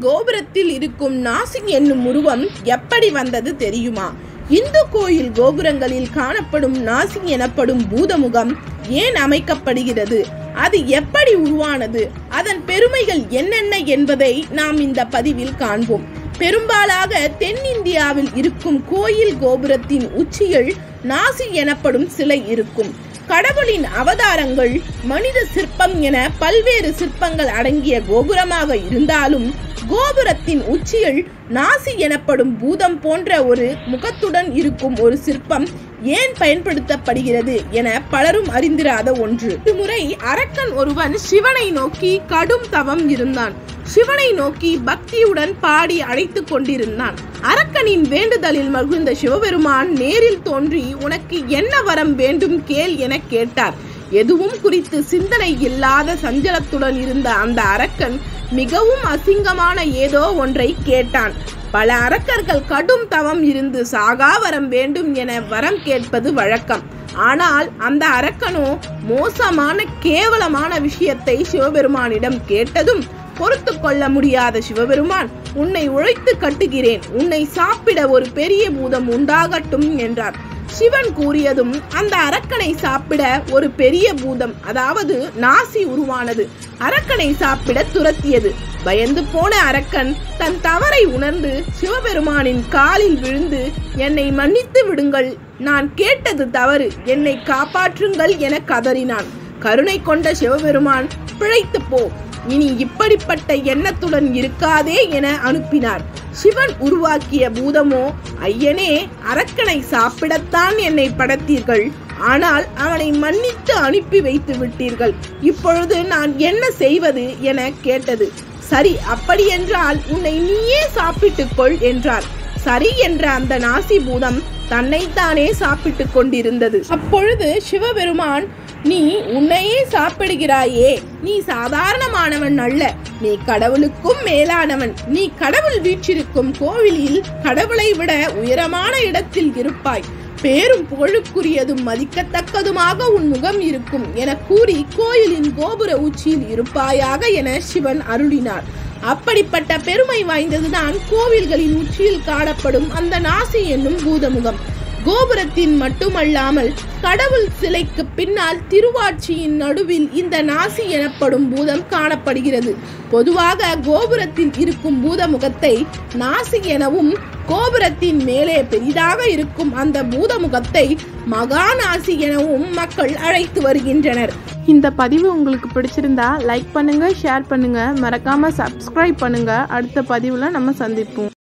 கோபுரத்தில் இருக்கும் நாசிக் என்னும் உருவம் எப்படி வந்தது தெரியுமா இந்து கோயில் கோபுரங்களில் காணப்படும் நாசிக் எனப்படும் பூதமுகம் ஏன் அமைக்கப்படுகிறது அது எப்படி உருவானது அதன் பெருமைகள் என்னென்ன என்பதை நாம் இந்த பதிவில் காண்போம் பெரும்பாலாக தென்னிந்தியாவில் இருக்கும் கோயில் கோபுரத்தின் உச்சியில் நாசி எனப்படும் சிலை இருக்கும் கடவுளின் அவதாரங்கள் மனித சிற்பம் என பல்வேறு சிற்பங்கள் அடங்கிய கோபுரமாக இருந்தாலும் கோபுரத்தின் உச்சியில் நாசி எனப்படும் பூதம் போன்ற ஒரு முகத்துடன் இருக்கும் ஒரு சிற்பம் ஏன் பயன்படுத்தப்படுகிறது என பலரும் அறிந்திராத ஒன்று முறை அரக்கன் ஒருவன் சிவனை நோக்கி கடும் தவம் இருந்தான் சிவனை நோக்கி பக்தியுடன் பாடி அழைத்து கொண்டிருந்தான் அரக்கனின் வேண்டுதலில் மகிழ்ந்த சிவபெருமான் நேரில் தோன்றி உனக்கு என்ன வரம் வேண்டும் கேள் என கேட்டார் எதுவும் குறித்து சிந்தனை இல்லாத சஞ்சலத்துடன் இருந்த அந்த அரக்கன் மிகவும் அசிங்கமான ஏதோ ஒன்றை கேட்டான் பல அரக்கர்கள் கடும் தவம் இருந்து சாகா வரம் வேண்டும் என வரம் கேட்பது வழக்கம் ஆனால் அந்த அரக்கனோ மோசமான கேவலமான விஷயத்தை சிவபெருமானிடம் கேட்டதும் பொறுத்து கொள்ள முடியாத சிவபெருமான் உன்னை உழைத்து கட்டுகிறேன் உன்னை சாப்பிட ஒரு பெரிய பூதம் உண்டாகட்டும் என்றார் சிவன் கூறியதும் அந்த அரக்கனை சாப்பிட ஒரு பெரிய பூதம் அதாவது நாசி உருவானது அரக்கனை சாப்பிட துரத்தியது பயந்து போன அரக்கன் தன் தவறை உணர்ந்து சிவபெருமானின் காலில் விழுந்து என்னை மன்னித்து விடுங்கள் நான் கேட்டது தவறு என்னை காப்பாற்றுங்கள் என கதறினான் கருணை கொண்ட சிவபெருமான் பிழைத்து போ இனி இப்படிப்பட்ட எண்ணத்துடன் இருக்காதே என அனுப்பினார் சிவன் உருவாக்கிய பூதமோ ஐயனே அரக்கனை சாப்பிடத்தான் என்னை படைத்தீர்கள் ஆனால் அவனை மன்னித்து அனுப்பி வைத்து விட்டீர்கள் இப்பொழுது நான் என்ன செய்வது என கேட்டது சரி அப்படியென்றால் உன்னை நீயே சாப்பிட்டுக் கொள் என்றார் சரி என்ற அந்த நாசி பூதம் தன்னைத்தானே சாப்பிட்டுக் கொண்டிருந்தது அப்பொழுது சிவபெருமான் நீ உன்னையே சாப்பிடுகிறாயே நீ சாதாரணமானவன் அல்ல நீ கடவுளுக்கும் மேலானவன் நீ கடவுள் வீற்றிருக்கும் கோவிலில் கடவுளை விட உயரமான இடத்தில் இருப்பாய் பேரும் புகழுக்குரியதும் மதிக்கத்தக்கதுமாக உன் முகம் இருக்கும் என கூறி கோயிலின் கோபுர உச்சியில் இருப்பாயாக என சிவன் அருளினார் அப்படிப்பட்ட பெருமை வாய்ந்ததுதான் கோவில்களின் உச்சியில் காணப்படும் அந்த நாசி என்னும் பூதமுகம் கோபுரத்தின் மட்டுமல்லாமல் கடவுள் சிலைக்கு பின்னால் திருவாட்சியின் நடுவில் இந்த நாசி எனப்படும் பூதம் காணப்படுகிறது பொதுவாக கோபுரத்தில் இருக்கும் பூதமுகத்தை நாசி எனவும் கோபுரத்தின் மேலே பெரிதாக இருக்கும் அந்த பூதமுகத்தை மகாநாசி எனவும் மக்கள் அழைத்து வருகின்றனர் இந்த பதிவு உங்களுக்கு பிடிச்சிருந்தா லைக் பண்ணுங்க ஷேர் பண்ணுங்க மறக்காம சப்ஸ்கிரைப் பண்ணுங்க அடுத்த பதிவுல நம்ம சந்திப்போம்